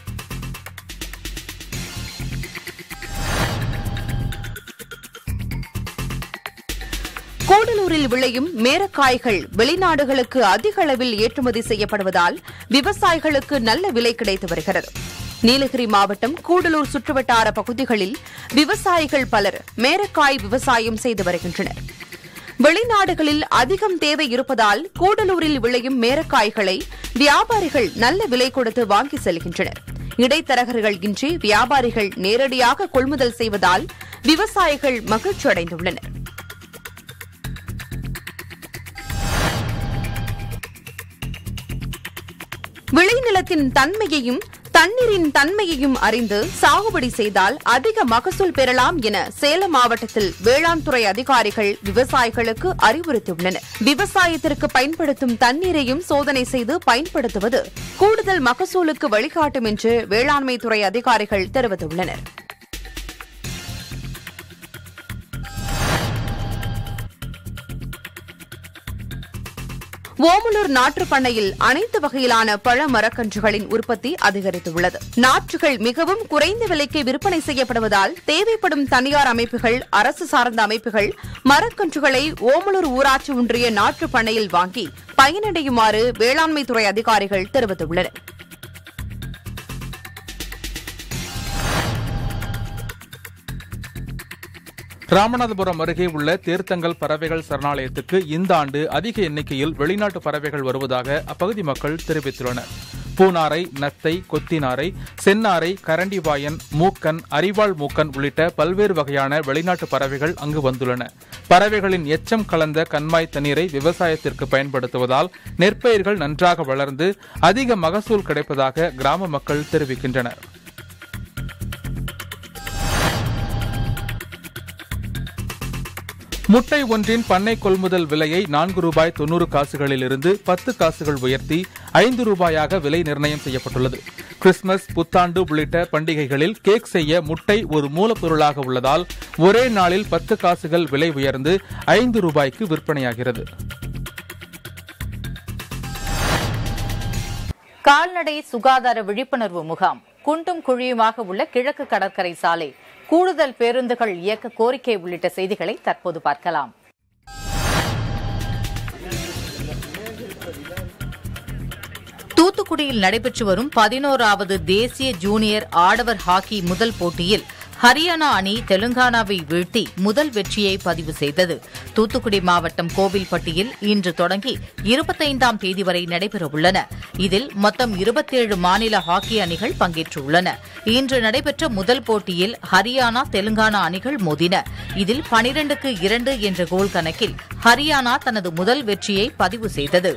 கூடலூரில் விளையும் மேரக்காய்கள் வெளிநாடுகளுக்கு அதிக அளவில் ஏற்றுமதி செய்யப்படுவதால் விவசாயிகளுக்கு நல்ல விலை கிடைத்து வருகிறது நீலகிரி மாவட்டம் கூடலூர் சுற்றுவட்டார பகுதிகளில் விவசாயிகள் பலர் மேரக்காய் விவசாயம் செய்து வருகின்றனர் வெளிநாடுகளில் அதிகம் தேவை இருப்பதால் கூடலூரில் விளையும் மேரக்காய்களை வியாபாரிகள் நல்ல விலை கொடுத்து வாங்கி செல்கின்றனர் இடைத்தரகர்கள் இன்றி வியாபாரிகள் நேரடியாக கொள்முதல் செய்வதால் விவசாயிகள் மகிழ்ச்சி அடைந்துள்ளனர் விளைநிலத்தின் தன்மையையும் தண்ணீரின் தன்மையையும் அறிந்து சாகுபடி செய்தால் அதிக மகசூல் பெறலாம் என சேலம் மாவட்டத்தில் வேளாண் துறை அதிகாரிகள் விவசாயிகளுக்கு அறிவுறுத்தியுள்ளனர் விவசாயத்திற்கு பயன்படுத்தும் தண்ணீரையும் சோதனை செய்து பயன்படுத்துவது கூடுதல் மகசூலுக்கு வழிகாட்டும் என்று வேளாண்மை துறை அதிகாரிகள் தெரிவித்துள்ளனர் ஓமலூர் நாற்றுப் பண்ணையில் அனைத்து வகையிலான பழ மரக்கன்றுகளின் உற்பத்தி அதிகரித்துள்ளது நாற்றுகள் மிகவும் குறைந்த விலைக்கு விற்பனை செய்யப்படுவதால் தேவைப்படும் தனியார் அமைப்புகள் அரசு சார்ந்த அமைப்புகள் மரக்கன்றுகளை ஓமலூர் ஊராட்சி ஒன்றிய நாற்றுப் பண்ணையில் வாங்கி பயனடையுமாறு வேளாண்மைத்துறை அதிகாரிகள் தெரிவித்துள்ளனர் ராமநாதபுரம் அருகே உள்ள தேர்த்தங்கல் பறவைகள் சரணாலயத்துக்கு இந்த ஆண்டு அதிக எண்ணிக்கையில் வெளிநாட்டு பறவைகள் வருவதாக அப்பகுதி மக்கள் தெரிவித்துள்ளனர் பூனாரை நத்தை கொத்தினாரை சென்னாரை கரண்டிவாயன் மூக்கன் அரிவாள் மூக்கன் உள்ளிட்ட பல்வேறு வகையான வெளிநாட்டு பறவைகள் அங்கு வந்துள்ளன பறவைகளின் எச்சம் கலந்த கண்மாய் தண்ணீரை விவசாயத்திற்கு பயன்படுத்துவதால் நெற்பயிர்கள் நன்றாக வளர்ந்து அதிக மகசூல் கிடைப்பதாக கிராம மக்கள் தெரிவிக்கின்றனர் முட்டை ஒன்றின் பண்ணை கொள்முதல் விலையை நான்கு ரூபாய் தொன்னூறு காசுகளில் இருந்து பத்து காசுகள் உயர்த்தி ஐந்து ரூபாயாக விலை நிர்ணயம் செய்யப்பட்டுள்ளது கிறிஸ்துமஸ் புத்தாண்டு உள்ளிட்ட பண்டிகைகளில் கேக் செய்ய முட்டை ஒரு மூலப்பொருளாக உள்ளதால் ஒரே நாளில் பத்து காசுகள் விலை உயர்ந்து ஐந்து ரூபாய்க்கு விற்பனையாகிறது கால்நடை சுகாதார விழிப்புணர்வு முகாம் குண்டும் குழியுமாக உள்ள கிழக்கு கடற்கரை சாலை கூடுதல் பேருந்துகள் இயக்க கோரிக்கை உள்ளிட்ட செய்திகளை தற்போது பார்க்கலாம் தூத்துக்குடியில் நடைபெற்று வரும் பதினோராவது தேசிய ஜூனியர் ஆடவர் ஹாக்கி முதல் போட்டியில் ஹரியானா அணி தெலுங்கானாவை வீழ்த்தி முதல் வெற்றியை பதிவு செய்தது தூத்துக்குடி மாவட்டம் கோவில்பட்டியில் இன்று தொடங்கி இருபத்தைந்தாம் தேதி வரை நடைபெறவுள்ளன இதில் மொத்தம் இருபத்தேழு மாநில ஹாக்கி அணிகள் பங்கேற்றுள்ளன இன்று நடைபெற்ற முதல் போட்டியில் ஹரியானா தெலுங்கானா அணிகள் மோதின இதில் பனிரெண்டுக்கு இரண்டு என்ற கோல் கணக்கில் ஹரியானா தனது முதல் வெற்றியை பதிவு செய்தது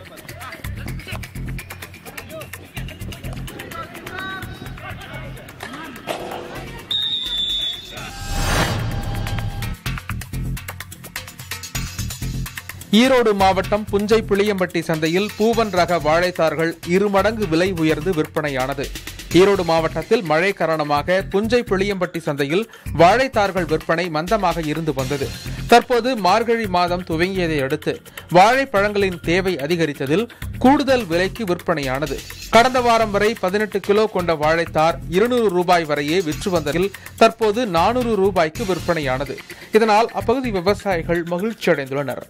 ஈரோடு மாவட்டம் புஞ்சை புளியம்பட்டி சந்தையில் பூவன் ரக வாழைத்தார்கள் இருமடங்கு விலை உயர்ந்து விற்பனையானது ஈரோடு மாவட்டத்தில் மழை காரணமாக புஞ்சை புளியம்பட்டி சந்தையில் வாழைத்தார்கள் விற்பனை மந்தமாக இருந்து வந்தது தற்போது மார்கழி மாதம் துவங்கியதை அடுத்து வாழைப்பழங்களின் தேவை அதிகரித்ததில் கூடுதல் விலைக்கு விற்பனையானது கடந்த வாரம் வரை பதினெட்டு கிலோ கொண்ட வாழைத்தார் இருநூறு ரூபாய் வரையே விற்று வந்ததில் தற்போது நானூறு ரூபாய்க்கு விற்பனையானது இதனால் அப்பகுதி விவசாயிகள் மகிழ்ச்சி அடைந்துள்ளனர்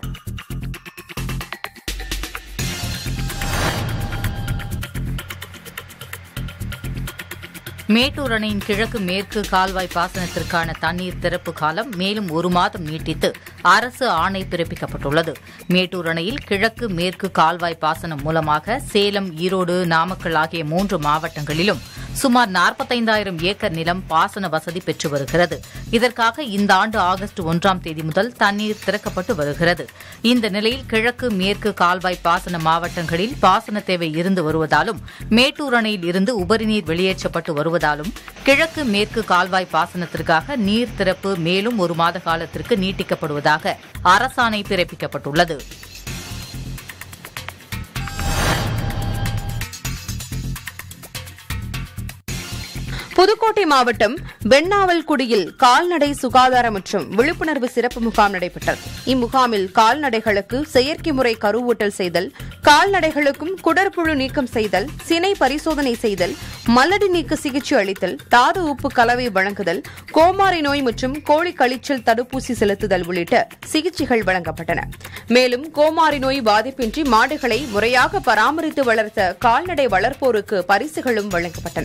மேட்டூர் அணையின் கிழக்கு மேற்கு கால்வாய் பாசனத்திற்கான தண்ணீர் திறப்பு காலம் மேலும் ஒரு மாதம் நீட்டித்து அரசு ஆணை பிறப்பிக்கப்பட்டுள்ளது மேட்டூர் அணையில் கிழக்கு மேற்கு கால்வாய் பாசனம் மூலமாக சேலம் ஈரோடு நாமக்கல் ஆகிய மூன்று மாவட்டங்களிலும் சுமார் நாற்பத்தைந்தாயிரம் ஏக்கர் நிலம் பாசன வசதி பெற்று வருகிறது இதற்காக இந்த ஆண்டு ஆகஸ்ட் ஒன்றாம் தேதி முதல் தண்ணீர் திறக்கப்பட்டு வருகிறது இந்த நிலையில் கிழக்கு மேற்கு கால்வாய் பாசன மாவட்டங்களில் பாசன தேவை இருந்து வருவதாலும் மேட்டூர் அணையில் இருந்து உபரிநீர் வெளியேற்றப்பட்டு வருவதாலும் கிழக்கு மேற்கு கால்வாய் பாசனத்திற்காக நீர் திறப்பு மேலும் ஒரு மாத காலத்திற்கு நீட்டிக்கப்படுவதாக அரசாணை பிறப்பிக்கப்பட்டுள்ளது புதுக்கோட்டை மாவட்டம் வெண்ணாவல்குடியில் கால்நடை சுகாதார மற்றும் விழிப்புணர்வு சிறப்பு முகாம் நடைபெற்றது இம்முகாமில் கால்நடைகளுக்கு செயற்கை முறை கருவூட்டல் செய்தல் கால்நடைகளுக்கும் குடற்புழு நீக்கம் செய்தல் சினை பரிசோதனை செய்தல் மலடி நீக்க சிகிச்சை அளித்தல் தாது உப்பு கலவை வழங்குதல் கோமாரி நோய் மற்றும் கோழி கழிச்சல் தடுப்பூசி செலுத்துதல் உள்ளிட்ட சிகிச்சைகள் வழங்கப்பட்டன மேலும் கோமாரி நோய் பாதிப்பின்றி மாடுகளை முறையாக பராமரித்து வளர்த்த கால்நடை வளர்ப்போருக்கு பரிசுகளும் வழங்கப்பட்டன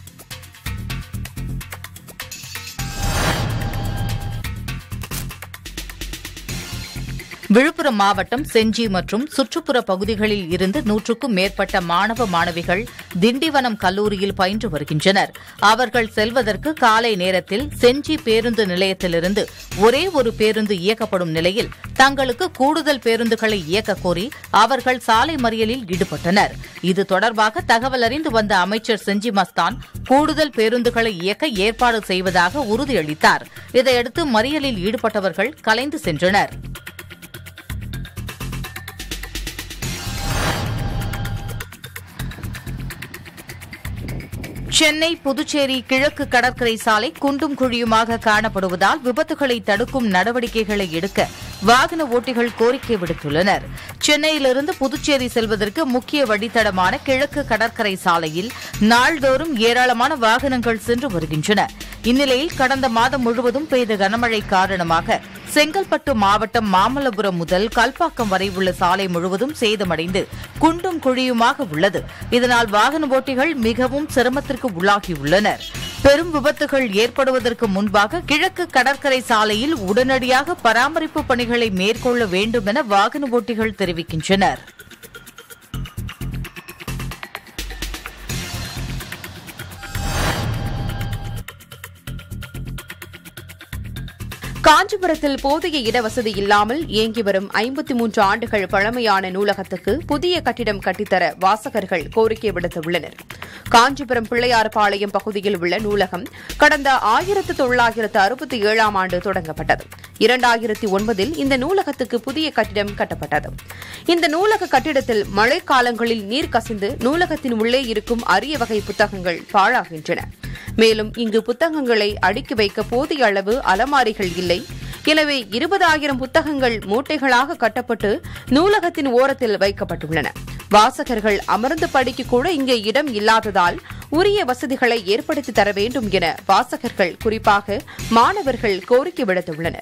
விழுப்புரம் மாவட்டம் செஞ்சி மற்றும் சுற்றுப்புற பகுதிகளில் இருந்து நூற்றுக்கும் மேற்பட்ட மாணவ மாணவிகள் திண்டிவனம் கல்லூரியில் பயின்று வருகின்றனர் அவர்கள் செல்வதற்கு காலை நேரத்தில் செஞ்சி பேருந்து நிலையத்திலிருந்து ஒரே ஒரு பேருந்து இயக்கப்படும் நிலையில் தங்களுக்கு கூடுதல் பேருந்துகளை இயக்கக் கோரி அவர்கள் சாலை மறியலில் ஈடுபட்டனர் இது தொடர்பாக தகவல் அறிந்து வந்த அமைச்சர் செஞ்சி மஸ்தான் கூடுதல் பேருந்துகளை இயக்க ஏற்பாடு செய்வதாக உறுதியளித்தார் இதையடுத்து மறியலில் ஈடுபட்டவர்கள் கலைந்து சென்றனர் சென்னை புதுச்சேரி கிழக்கு கடற்கரை சாலை குண்டும் குழியுமாக காணப்படுவதால் விபத்துகளை தடுக்கும் நடவடிக்கைகளை எடுக்க வாகன ஓட்டிகள் கோரிக்கை விடுத்துள்ளனர் சென்னையிலிருந்து புதுச்சேரி செல்வதற்கு முக்கிய வழித்தடமான கிழக்கு கடற்கரை சாலையில் நாள்தோறும் ஏராளமான வாகனங்கள் சென்று வருகின்றன இந்நிலையில் கடந்த மாதம் முழுவதும் பெய்த கனமழை காரணமாக செங்கல்பட்டு மாவட்டம் மாமல்லபுரம் முதல் கல்பாக்கம் வரை உள்ள சாலை முழுவதும் சேதமடைந்து குண்டும் குழியுமாக உள்ளது இதனால் வாகன ஓட்டிகள் மிகவும் சிரமத்திற்கு உள்ளாகியுள்ளனர் பெரும் விபத்துகள் ஏற்படுவதற்கு முன்பாக கிழக்கு கடற்கரை சாலையில் உடனடியாக பராமரிப்பு பணிகளை மேற்கொள்ள வேண்டும் என வாகன ஓட்டிகள் தெரிவிக்கின்றனர் காஞ்சிபுரத்தில் போதிய இடவசதி இல்லாமல் இயங்கி வரும் ஐம்பத்தி மூன்று ஆண்டுகள் பழமையான நூலகத்துக்கு புதிய கட்டிடம் கட்டித்தர வாசகர்கள் கோரிக்கை விடுத்துள்ளனர் காஞ்சிபுரம் பிள்ளையார்பாளையம் பகுதியில் உள்ள நூலகம் கடந்த ஆயிரத்து தொள்ளாயிரத்து அறுபத்தி ஏழாம் ஆண்டு தொடங்கப்பட்டது இரண்டாயிரத்தி ஒன்பதில் இந்த நூலகத்துக்கு புதிய கட்டிடம் கட்டப்பட்டது இந்த நூலக கட்டிடத்தில் மழைக்காலங்களில் நீர் கசிந்து நூலகத்தின் உள்ளே இருக்கும் அரிய வகை புத்தகங்கள் பாழாகின்றன மேலும் இங்கு புத்தகங்களை அடுக்கி வைக்க போதிய அளவு அலமாரிகள் இல்லை எனவே இருபதாயிரம் புத்தகங்கள் மூட்டைகளாக கட்டப்பட்டு நூலகத்தின் ஓரத்தில் வைக்கப்பட்டுள்ளன வாசகர்கள் அமர்ந்து படிக்க கூட இங்கே இடம் இல்லாததால் உரிய வசதிகளை ஏற்படுத்தி தர வேண்டும் என வாசகர்கள் குறிப்பாக மாணவர்கள் கோரிக்கை விடுத்துள்ளனர்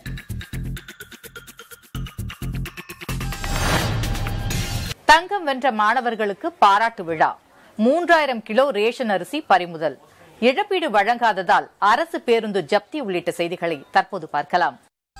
தங்கம் வென்ற மாணவர்களுக்கு பாராட்டு விழா மூன்றாயிரம் கிலோ ரேஷன் அரிசி பறிமுதல் இழப்பீடு வழங்காததால் அரசு பேருந்து ஜப்தி உள்ளிட்ட செய்திகளை தற்போது பார்க்கலாம்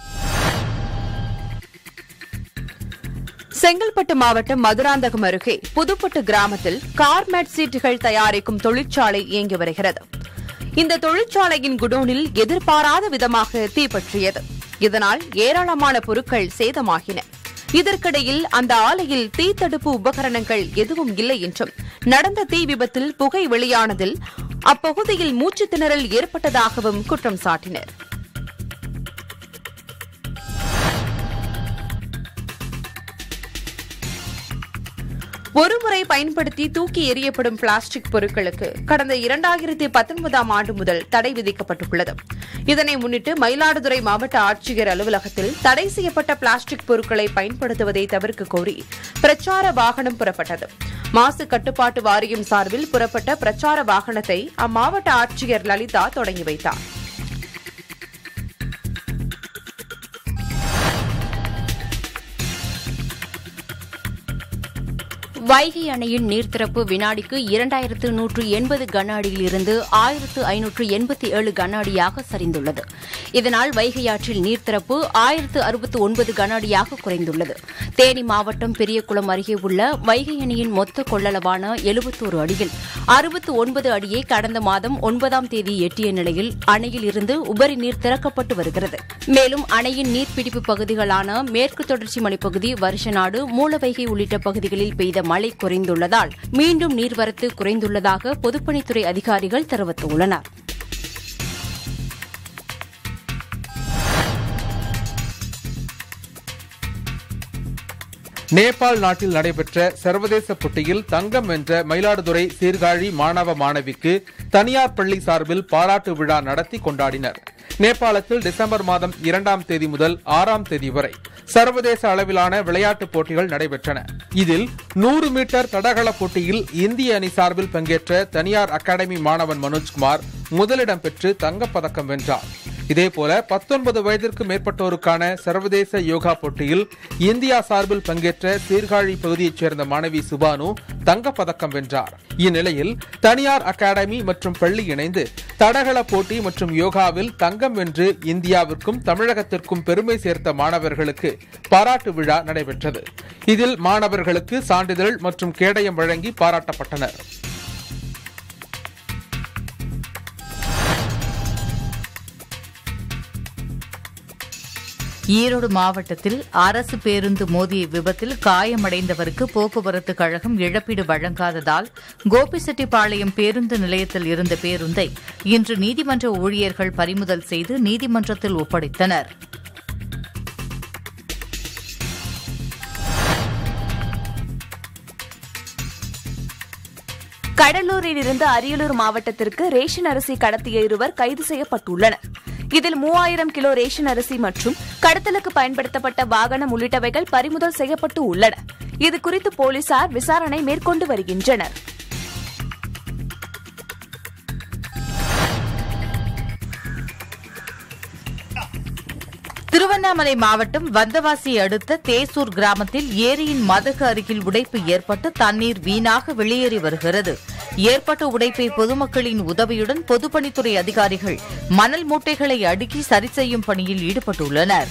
செங்கல்பட்டு மாவட்டம் மதுராந்தகம் அருகே புதுப்பட்டு கிராமத்தில் கார்மேட் சீட்டுகள் தயாரிக்கும் தொழிற்சாலை இயங்கி வருகிறது இந்த தொழிற்சாலையின் குடோனில் எதிர்பாராத விதமாக தீப்பற்றியது இதனால் ஏராளமான பொருட்கள் சேதமாகின இதற்கிடையில் அந்த ஆலையில் தீத்தடுப்பு உபகரணங்கள் எதுவும் இல்லை என்றும் நடந்த தீ விபத்தில் புகை வெளியானதில் அப்பகுதியில் மூச்சுத் திணறல் ஏற்பட்டதாகவும் குற்றம் சாட்டினர் ஒருமுறை பயன்படுத்தி தூக்கி எறியப்படும் பிளாஸ்டிக் பொருட்களுக்கு கடந்த இரண்டாயிரத்தி பத்தொன்பதாம் ஆண்டு முதல் தடை விதிக்கப்பட்டுள்ளது இதனை முன்னிட்டு மயிலாடுதுறை மாவட்ட ஆட்சியர் அலுவலகத்தில் தடை செய்யப்பட்ட பிளாஸ்டிக் பொருட்களை பயன்படுத்துவதை தவிர்க்க கோரி பிரச்சார வாகனம் புறப்பட்டது மாசு கட்டுப்பாட்டு வாரியம் சார்பில் புறப்பட்ட பிரச்சார வாகனத்தை அம்மாவட்ட ஆட்சியர் லலிதா தொடங்கி வைத்தார் வைகை அணையின் நீர்த்திறப்பு வினாடிக்கு இரண்டாயிரத்து நூற்று எண்பது கன அடியில் இருந்து ஆயிரத்து ஐநூற்று எண்பத்தி ஏழு கன அடியாக சரிந்துள்ளது இதனால் வைகை ஆற்றில் நீர்த்திறப்பு ஆயிரத்து அறுபத்து ஒன்பது கன அடியாக குறைந்துள்ளது தேனி மாவட்டம் பெரியகுளம் அருகே உள்ள வைகை அணையின் மொத்த கொள்ளளவான எழுபத்தோரு அடியில் அறுபத்து ஒன்பது அடியை கடந்த மாதம் ஒன்பதாம் தேதி எட்டிய நிலையில் அணையில் இருந்து உபரி நீர் திறக்கப்பட்டு வருகிறது மேலும் அணையின் நீர்பிடிப்பு பகுதிகளான மேற்கு தொடர்ச்சி மலைப்பகுதி வருஷநாடு மூலவைகை உள்ளிட்ட பகுதிகளில் பெய்த மழை குறைந்துள்ளதால் மீண்டும் நீர்வரத்து குறைந்துள்ளதாக பொதுப்பணித்துறை அதிகாரிகள் தெரிவித்துள்ளனர் நேபாள் நாட்டில் நடைபெற்ற சர்வதேச போட்டியில் தங்கம் வென்ற மயிலாடுதுறை சீர்காழி மாணவ மாணவிக்கு தனியார் பள்ளி சார்பில் பாராட்டு விழா நடத்தி கொண்டாடினர் நேபாளத்தில் டிசம்பர் மாதம் இரண்டாம் தேதி முதல் ஆறாம் தேதி வரை சர்வதேச அளவிலான விளையாட்டுப் போட்டிகள் நடைபெற்றன இதில் நூறு மீட்டர் தடகள போட்டியில் இந்திய அணி சார்பில் பங்கேற்ற தனியார் அகாடமி மாணவன் மனோஜ்குமார் முதலிடம் பெற்று தங்கப்பதக்கம் வென்றார் இதேபோல பத்தொன்பது வயதிற்கு மேற்பட்டோருக்கான சர்வதேச யோகா போட்டியில் இந்தியா சார்பில் பங்கேற்ற சீர்காழி பகுதியைச் சேர்ந்த மாணவி சுபானு தங்கப்பதக்கம் வென்றார் இந்நிலையில் தனியார் அகாடமி மற்றும் பள்ளி இணைந்து தடகள போட்டி மற்றும் யோகாவில் தங்கம் வென்று இந்தியாவிற்கும் தமிழகத்திற்கும் பெருமை சேர்த்த மாணவர்களுக்கு பாராட்டு விழா நடைபெற்றது இதில் மாணவர்களுக்கு சான்றிதழ் மற்றும் கேடயம் வழங்கி பாராட்டப்பட்டனர் ஈரோடு மாவட்டத்தில் அரசு பேருந்து மோதிய விபத்தில் காயமடைந்தவருக்கு போக்குவரத்து கழகம் இழப்பீடு வழங்காததால் கோபிசெட்டிப்பாளையம் பேருந்து நிலையத்தில் இருந்த பேருந்தை இன்று நீதிமன்ற ஊழியர்கள் பறிமுதல் செய்து நீதிமன்றத்தில் ஒப்படைத்தனர் கடலூரில் இருந்து அரியலூர் மாவட்டத்திற்கு ரேஷன் அரிசி கடத்திய இருவர் கைது செய்யப்பட்டுள்ளனர் இதில் மூவாயிரம் கிலோ ரேஷன் அரிசி மற்றும் கடத்தலுக்கு பயன்படுத்தப்பட்ட வாகனம் உள்ளிட்டவைகள் பறிமுதல் செய்யப்பட்டு உள்ளன இதுகுறித்து போலீசார் விசாரணை மேற்கொண்டு வருகின்றனர் திருவண்ணாமலை மாவட்டம் வந்தவாசி அடுத்த தேசூர் கிராமத்தில் ஏரியின் மதகு அருகில் உடைப்பு ஏற்பட்டு தண்ணீர் வீணாக வெளியேறி வருகிறது ஏற்பட்ட உடைப்பை பொதுமக்களின் உதவியுடன் பொதுப்பணித்துறை அதிகாரிகள் மணல் மூட்டைகளை அடுக்கி சரி செய்யும் பணியில் ஈடுபட்டுள்ளனர்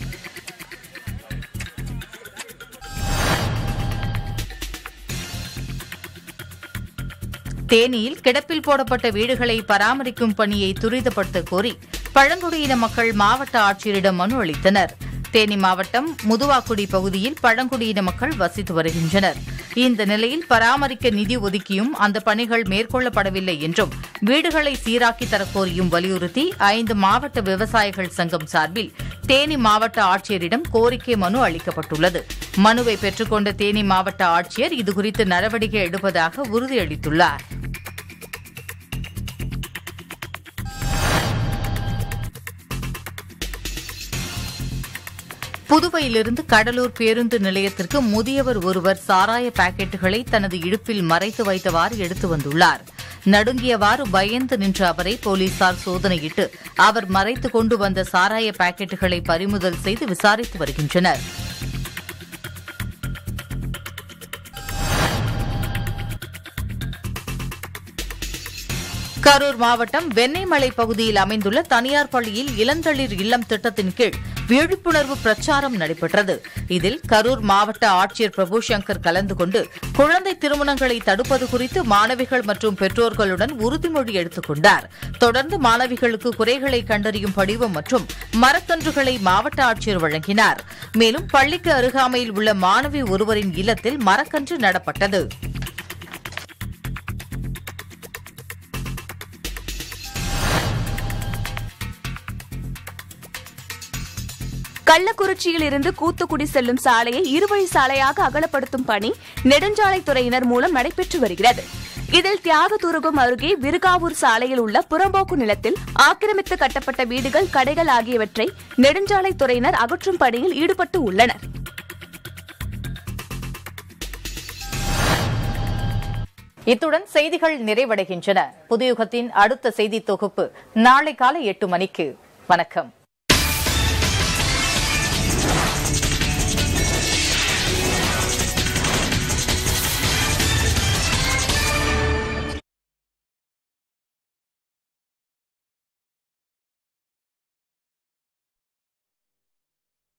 தேனியில் கிடப்பில் போடப்பட்ட வீடுகளை பராமரிக்கும் பணியை துரிதப்படுத்த கோரி பழங்குடியின மக்கள் மாவட்ட ஆட்சியரிடம் மனு அளித்தனர் தேனி மாவட்டம் முதுவாக்குடி பகுதியில் பழங்குடியின மக்கள் வசித்து வருகின்றனர் இந்த நிலையில் பராமரிக்க நிதி ஒதுக்கியும் அந்த பணிகள் மேற்கொள்ளப்படவில்லை என்றும் வீடுகளை சீராக்கி தரக்கோரியும் வலியுறுத்தி ஐந்து மாவட்ட விவசாயிகள் சங்கம் சார்பில் தேனி மாவட்ட ஆட்சியரிடம் கோரிக்கை மனு அளிக்கப்பட்டுள்ளது மனுவை பெற்றுக்கொண்ட தேனி மாவட்ட ஆட்சியர் இதுகுறித்து நடவடிக்கை எடுப்பதாக உறுதியளித்துள்ளார் புதுவையிலிருந்து கடலூர் பேருந்து நிலையத்திற்கு முதியவர் ஒருவர் சாராய பாக்கெட்டுகளை தனது இடுப்பில் மறைத்து வைத்தவாறு எடுத்து வந்துள்ளார் நடுங்கியவாறு பயந்து நின்ற அவரை போலீசார் சோதனையிட்டு அவர் மறைத்து கொண்டு வந்த சாராய பாக்கெட்டுகளை பறிமுதல் செய்து விசாரித்து வருகின்றனர் கரூர் மாவட்டம் வெண்ணெய்மலை பகுதியில் அமைந்துள்ள தனியார் பள்ளியில் இளந்தளிர் இல்லம் திட்டத்தின் கீழ் விழிப்புணர்வு பிரச்சாரம் நடைபெற்றது இதில் கரூர் மாவட்ட ஆட்சியர் பிரபு சங்கர் கலந்து கொண்டு குழந்தை திருமணங்களை தடுப்பது குறித்து மாணவிகள் மற்றும் பெற்றோர்களுடன் உறுதிமொழி எடுத்துக் கொண்டார் தொடர்ந்து மாணவிகளுக்கு குறைகளை கண்டறியும் படிவம் மற்றும் மரக்கன்றுகளை மாவட்ட ஆட்சியர் வழங்கினார் மேலும் பள்ளிக்கு அருகாமையில் உள்ள மாணவி ஒருவரின் இல்லத்தில் மரக்கன்று நடப்பட்டது கள்ளக்குறிச்சியில் இருந்து கூத்துக்குடி செல்லும் சாலையை இருவழி சாலையாக அகலப்படுத்தும் பணி நெடுஞ்சாலைத்துறையினர் மூலம் நடைபெற்று வருகிறது இதில் தியாகதுருகம் அருகே விருகாவூர் சாலையில் உள்ள புறம்போக்கு நிலத்தில் ஆக்கிரமித்து கட்டப்பட்ட வீடுகள் கடைகள் ஆகியவற்றை நெடுஞ்சாலைத்துறையினர் அகற்றும் பணியில் ஈடுபட்டு உள்ளனர் இத்துடன் செய்திகள் நிறைவடைகின்றன புதுயுகத்தின் அடுத்த செய்தி தொகுப்பு நாளை காலை எட்டு மணிக்கு வணக்கம்